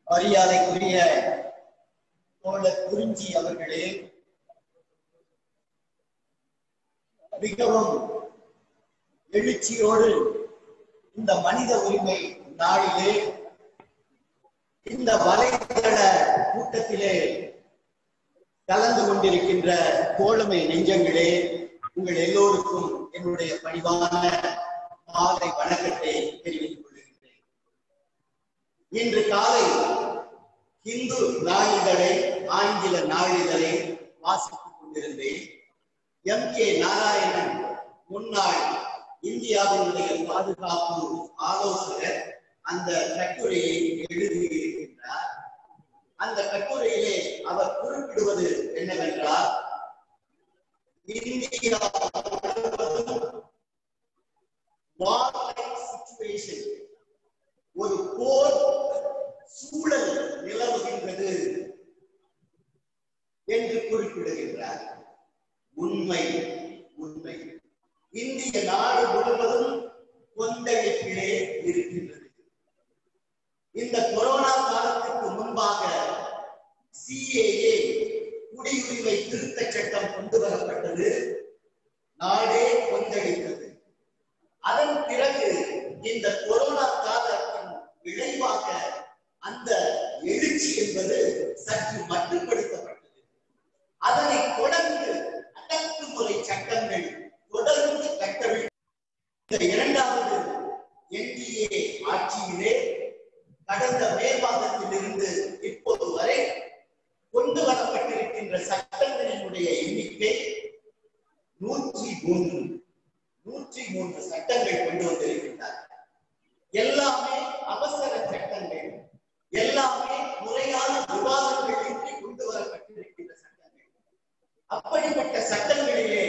மரியாதைக்குரிய தோழர் குறிஞ்சி அவர்களே மிகவும் எழுச்சியோடு இந்த மனித உரிமை நாளிலே இந்த வலைதள கூட்டத்திலே கலந்து கொண்டிருக்கின்ற தோழமை நெஞ்சங்களே உங்கள் எல்லோருக்கும் என்னுடைய பணிவான மாலை வணக்கத்தை தெரிவித்துக் கொள்கின்றேன் இன்று காலை இந்து நாளிதழை ஆங்கில நாளிதழை வாசித்துக் கொண்டிருந்தேன் எம் கே நாராயணன் முன்னாள் இந்தியாவினுடைய பாதுகாப்பு ஆலோசகர் அந்த கட்டுரையை எழுதியிருக்கின்றார் அந்த கட்டுரையிலே அவர் குறிப்பிடுவது என்னவென்றால் இந்தியா situation ஒரு போர் சூழல் நிலவுகின்றது என்று குறிப்பிடுகின்றார் உண்மை உண்மை இந்திய நாடு முழுவதும் கொந்தளிப்பிலே இருக்கின்றது இந்த கொரோனா காலத்திற்கு முன்பாக சிஏஏ குடியுரிமை திருத்த சட்டம் கொண்டு வரப்பட்டது நாடே கொந்தளித்தது அதன் பிறகு இந்த கொரோனா காலத்தின் விளைவாக அந்த எழுச்சி என்பது சற்று மட்டுப்படுத்தப்பட்டது அதனை தொடர்ந்து அடக்குமுறை சட்டங்கள் தொடர்ந்து கட்டவி இந்த இரண்டாவது என்டிஏ ஆட்சியிலே கடந்த மே மாதத்திலிருந்து இப்போது வரை கொண்டு வரப்பட்டிருக்கின்ற சட்டங்களினுடைய எண்ணிக்கை நூற்றி மூன்று நூற்றி மூன்று சட்டங்கள் கொண்டு வந்திருக்கின்றார் எல்லாமே அவசர சட்டங்கள் எல்லாமே முறையான விவாதங்களின்றி கொண்டு வரப்பட்டிருக்கின்ற சட்டங்கள் அப்படிப்பட்ட சட்டங்களிலே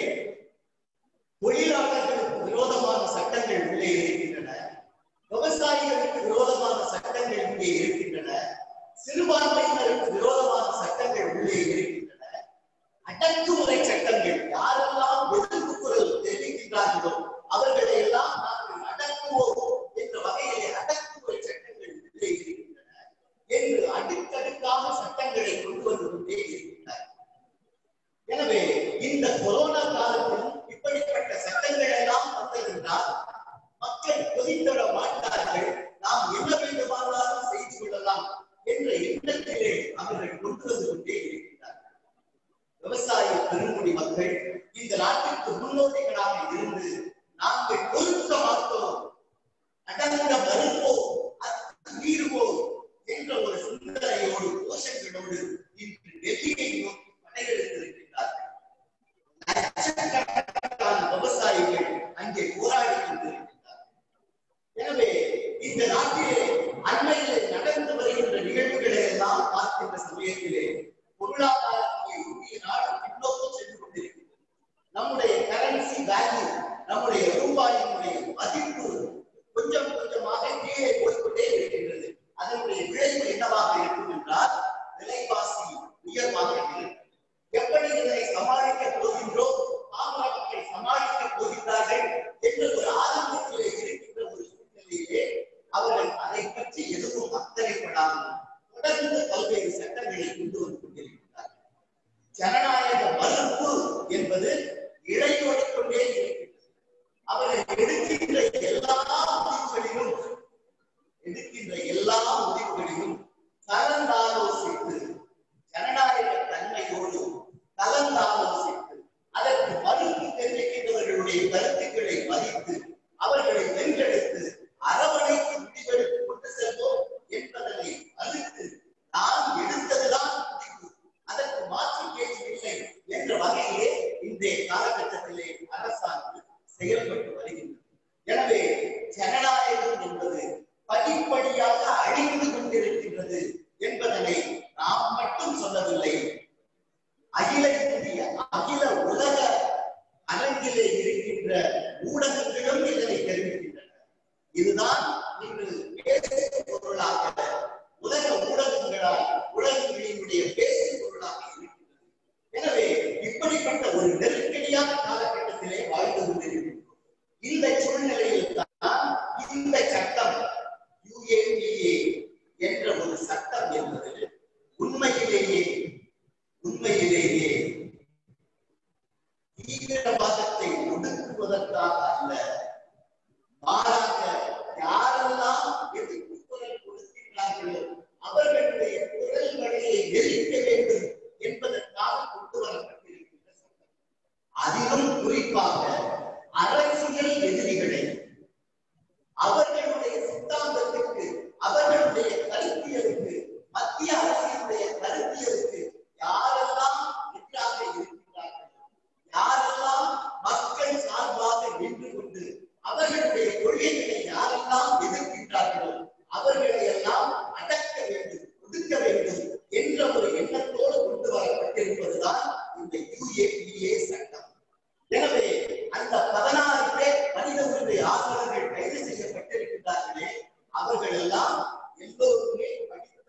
தொழிலாளர்களுக்கு விரோதமான சட்டங்கள் உள்ளே இருக்கின்றன விவசாயிகளுக்கு விரோதமான சட்டங்கள் இங்கே இருக்கின்றன சிறுபான்மையினருக்கு விரோதமான சட்டங்கள் உள்ளே இருக்கின்றன அடக்குமுறை சட்டங்கள் யாரெல்லாம் எதிர்ப்பு குரல் தெரிவிக்கின்றார்களோ அவர்களை எல்லாம் நாங்கள் அடக்குவோம் என்ற வகையிலே அடக்குமுறை சட்டங்கள் உள்ளே இருக்கின்றன என்று அடுக்கடுக்காக சட்டங்களை கொண்டு வந்து கொண்டே இருக்கின்றனர் எனவே இந்த கொரோனா காலத்தில் இப்படிப்பட்ட சட்டங்கள் எல்லாம் வந்ததென்றால் மக்கள் கொதித்தொட மாட்டார்கள் நாம் என்ன வேண்டுமானாலும் செய்து கொள்ளலாம் என்ற எண்ணத்திலே அவர்கள் கொண்டு வந்து கொண்டே இருக்கின்றார்கள் விவசாய பெருங்குடி மக்கள் இந்த நாட்டிற்கு முன்னோடிகளாக இருந்து நாங்கள் பொறுக்க மாட்டோம் அடங்க மறுப்போம் மீறுவோம் என்ற ஒரு சிந்தனையோடு கோஷங்களோடு இன்று டெல்லியை நோக்கி படையெடுத்திருக்கின்றார்கள் லட்சக்கணக்கான விவசாயிகள் அங்கே போராடி கொண்டிருக்கின்றார்கள் எனவே இந்த நாட்டிலே அண்மையிலே நடந்து வருகின்ற நிகழ்வுகளை எல்லாம் பார்க்கின்ற சமயத்திலே பொருளாதாரத்திலே இந்திய நாடு பின்னோக்கி சென்று கொண்டிருக்கிறது நம்முடைய கரன்சி வேல்யூ நம்முடைய ரூபாயினுடைய மதிப்பு கொஞ்சம் கொஞ்சமாக கீழே போய்கொண்டே இருக்கின்றது அதனுடைய விளைவு என்னவாக இருக்கும் என்றால் விலைவாசி உயர்வாக இருக்கும் எப்படி இதனை சமாளிக்க போகின்றோம் பாமர மக்கள் சமாளிக்க போகின்றார்கள் என்ற ஒரு ஆரம்பத்திலே இருக்கின்ற ஒரு சூழ்நிலையிலே அவர்கள் அதை பற்றி எதுவும் அக்கறைப்படாமல் தொடர்ந்து பல்வேறு சட்டங்களை கொண்டு வந்து கொண்டிருக்கிறார்கள் ஜனநாயக மறுப்பு என்பது இழையோடிக் கொண்டே இருக்கிறது அவர்கள் எடுக்கின்ற எல்லா முடிவுகளிலும் எடுக்கின்ற எல்லா முடிவுகளிலும் கலந்தாலோசித்து ஜனநாயக தன்மையோடு கலந்தாலோசித்து அதற்கு மறுப்பு தெரிவிக்கின்றவர்களுடைய கருத்துக்களை மதித்து அவர்களை வென்றெடுத்து அரவணைத்து முடிவெடுத்து கொண்டு செல்வோம் என்பதனை மறுத்து நான் எடுத்ததுதான் முடிவு அதற்கு மாற்று பேச்சு இல்லை என்ற வகையிலே இன்றைய காலகட்டத்திலே அரசாங்கம் செயல்பட்டு வருகின்றது எனவே ஜனநாயகம் என்பது படிப்படியாக அழிந்து கொண்டிருக்கின்றது என்பதனை நாம் மட்டும் சொல்லவில்லை அகில இந்திய அகில உலக அரங்கிலே இருக்கின்ற ஊடகங்களும் இதனை தெரிவிக்கின்றன இதுதான் இன்று பேசு பொருளாக உலக ஊடகங்களால் உலகங்களினுடைய பேசு பொருளாக இருக்கின்றது எனவே இப்படிப்பட்ட ஒரு நெருக்கடியான காலகட்டத்திலே வாழ்ந்து கொண்டிருக்கின்றோம் இந்த சூழ்நிலையில் தான் இந்த சட்டம் யுஏபிஏ என்ற ஒரு சட்டம்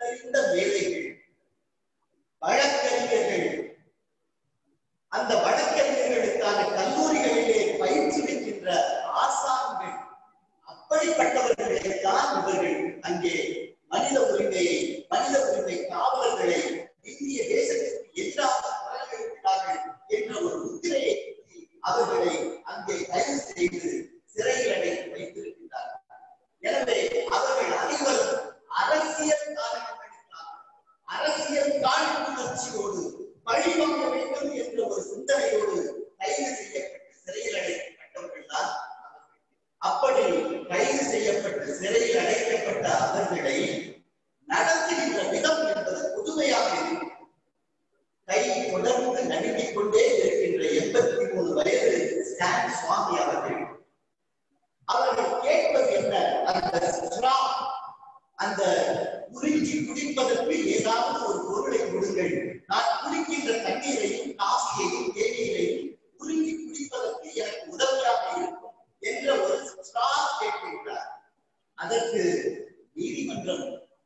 தெரிந்த மேதைகள் வழக்கறிஞர்கள் அந்த வழக்கறிஞர்களுக்கான கல்லூரிகளிலே பயிற்றுவிக்கின்ற ஆசான்கள் அப்படிப்பட்டவர்களைத்தான் இவர்கள் அங்கே மனித உரிமையை மனித உரிமை காவலர்களை இந்திய தேசத்திற்கு எதிராக குரல் எழுப்பினார்கள் என்ற ஒரு முத்திரையை குத்தி அவர்களை அங்கே கைது செய்து சிறையில் அடைத்து வைத்திருக்கின்றார்கள் எனவே அவர்கள் அனைவரும் அரசியல் காரணங்களுக்காக அரசியல் காழ்ப்புணர்ச்சியோடு பழிவாங்க வேண்டும் என்ற ஒரு சிந்தனையோடு கைது செய்யப்பட்டு சிறையில் அடைக்கப்பட்டவர்கள் தான் அப்படி கைது செய்யப்பட்டு சிறையில் அடைக்கப்பட்ட அவர்களை நடத்துகின்ற விதம் என்பது புதுமையாக இருக்கிறது கை தொடர்ந்து நடுங்கிக் கொண்டே இருக்கின்ற எண்பத்தி மூணு வயது ஸ்டான் சுவாமி அவர்கள் அவர்கள் கேட்பது என்ன அந்த ஸ்ரா, அந்த உறிஞ்சி குடிப்பதற்கு ஏதாவது ஒரு பொருளை கொடுங்கள் நான் குடிக்கின்ற தண்ணீரையும் காஃபியையும் தேநீரையும் உறிஞ்சி குடிப்பதற்கு எனக்கு உதவியாக இருக்கும் என்ற ஒரு ஸ்ரா கேட்கின்றார் அதற்கு நீதிமன்றம்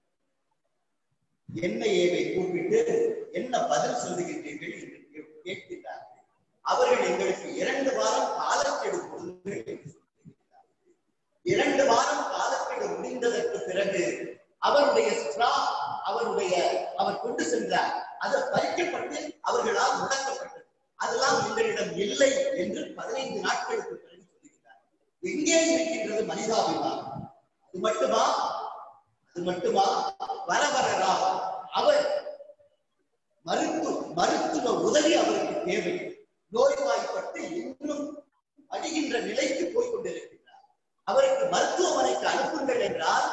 என்ஐஏவை கூப்பிட்டு என்ன பதில் சொல்லுகின்றீர்கள் என்று கே- கேட்கின்றார்கள் அவர்கள் எங்களுக்கு இரண்டு வாரம் காலக்கெடு கொடுங்கள் என்று சொல்லுகின்றார்கள். இரண்டு வாரம் காலக்கெடு முடிந்ததற்கு பிறகு அவருடைய ஸ்ட்ரா அவருடைய அவர் கொண்டு சென்றார் அது பறிக்கப்பட்டு அவர்களால் முடக்கப்பட்டது அதெல்லாம் எங்களிடம் இல்லை என்று பதினைந்து நாட்களுக்கு பிறகு சொல்லுகிறார் எங்கே இருக்கின்றது மனிதாபிமானம் அது மட்டுமா அது மட்டுமா வர வரரா அவர் மருத்துவ மருத்துவ உதவி அவருக்கு தேவை நோய்வாய்ப்பட்டு இன்னும் அடிகின்ற நிலைக்கு போய் கொண்டிருக்கிறார் அவருக்கு மருத்துவமனைக்கு அனுப்புங்கள் என்றால்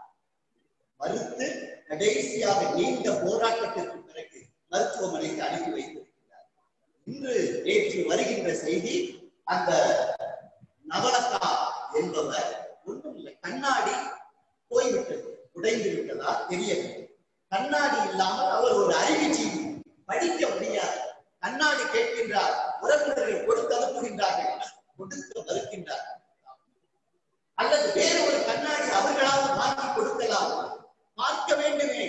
மறுத்து கடைசியாக நீண்ட போராட்டத்திற்கு பிறகு மருத்துவமனைக்கு அனுப்பி வைத்திருக்கிறார் இன்று நேற்று வருகின்ற செய்தி அந்த நவலக்கா என்பவர் ஒன்றும் இல்லை கண்ணாடி போய்விட்டது உடைந்து விட்டதா தெரியவில்லை கண்ணாடி இல்லாமல் அவர் ஒரு அறிவுஜீவி படிக்க முடியாது கண்ணாடி கேட்கின்றார் உறவினர்கள் கொடுத்து அனுப்புகின்றார்கள் கொடுக்க மறுக்கின்றார்கள் அல்லது வேறு ஒரு கண்ணாடி அவர்களால் மாற்றி கொடுக்கலாம் பார்க்க வேண்டுமே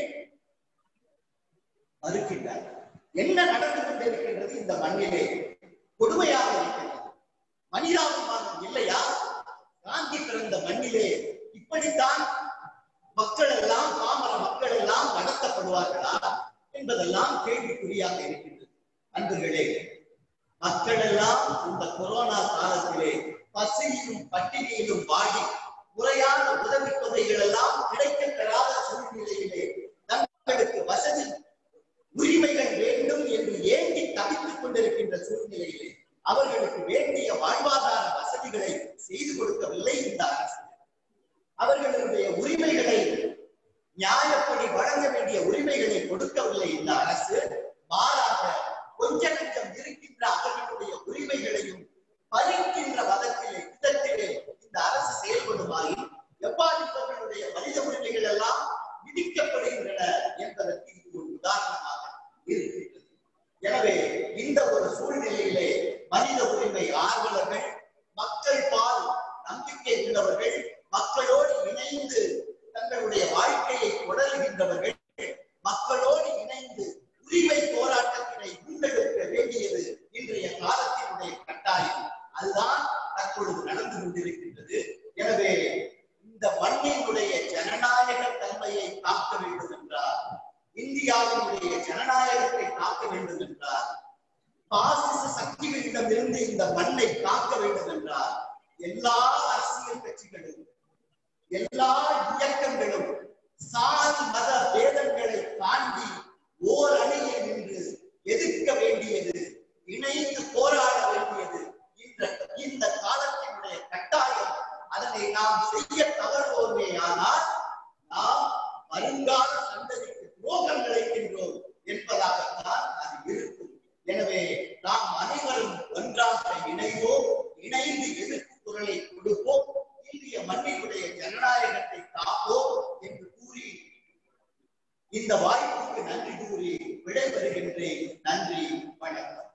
மறுக்கின்றார் என்ன நடந்து கொண்டிருக்கின்றது இந்த மண்ணிலே கொடுமையாக இருக்கின்றது மனிதாபிமானம் இல்லையா காந்தி பிறந்த மண்ணிலே இப்படித்தான் மக்கள் எல்லாம் பாமர மக்கள் எல்லாம் நடத்தப்படுவார்களா என்பதெல்லாம் கேள்விக்குறியாக இருக்கின்றது அன்பர்களே மக்கள் எல்லாம் இந்த கொரோனா காலத்திலே பசியிலும் பட்டினியிலும் வாடி முறையான உதவி தொகைகள் எல்லாம் கிடைக்கப் பெறாத சூழ்நிலையிலே தங்களுக்கு வசதி உரிமைகள் வேண்டும் என்று ஏங்கி தவித்துக் கொண்டிருக்கின்ற சூழ்நிலையிலே அவர்களுக்கு வேண்டிய வாழ்வாதார வசதிகளை செய்து கொடுக்கவில்லை இந்த அரசு அவர்களுடைய உரிமைகளை நியாயப்படி வழங்க வேண்டிய உரிமைகளை கொடுக்கவில்லை இந்த அரசு மாறாக கொஞ்ச நஞ்சம் இருக்கின்ற அவர்களுடைய உரிமைகளையும் பறிக்கின்ற வதத்திலே விதத்திலே இந்த அரசு செயல்படுமாயின் எவ்வாறிப்பவர்களுடைய மனித உரிமைகள் எல்லாம் விதிக்கப்படுகின்றன என்பதற்கு இது ஒரு உதாரணமாக இருக்கின்றது எனவே இந்த ஒரு சூழ்நிலையிலே மனித உரிமை ஆர்வலர்கள் மக்கள் பால் நம்பிக்கை உள்ளவர்கள் மக்களோடு இணைந்து தங்களுடைய வாழ்க்கையை தொடருகின்றவர்கள் மக்களோடு இணைந்து உரிமை போராட்டத்தினை முன்னெடுக்க வேண்டியது இன்றைய காலத்தினுடைய கட்டாயம் அதுதான் தற்பொழுது நடந்து கொண்டிருக்கின்றது எனவே இந்த மண்ணினுடைய ஜனநாயக தன்மையை காக்க வேண்டும் என்றார் இந்தியாவினுடைய ஜனநாயகத்தை காக்க வேண்டும் என்றார் பாசிச சக்திகளிடமிருந்து இந்த மண்ணை காக்க வேண்டும் என்றார் எல்லா அரசியல் கட்சிகளும் எல்லா இயக்கங்களும் சாதி மத பேதங்களை தாண்டி ஓர் அணியில் நின்று எதிர்க்க வேண்டியது இணைந்து போராட வேண்டியது இந்த இந்த காலத்தினுடைய கட்டாயம் அதனை நாம் செய்ய தவறுவோமே ஆனால் நாம் வருங்கால சந்ததிக்கு துரோகம் விளைக்கின்றோம் என்பதாகத்தான் அது இருக்கும் எனவே நாம் அனைவரும் ஒன்றாக இணைவோம் இணைந்து எதிர்ப்பு குரலை கொடுப்போம் இந்திய மண்ணினுடைய ஜனநாயகத்தை காப்போம் என்று கூறி இந்த வாய்ப்புக்கு நன்றி கூறி விடைபெறுகின்றேன் நன்றி வணக்கம்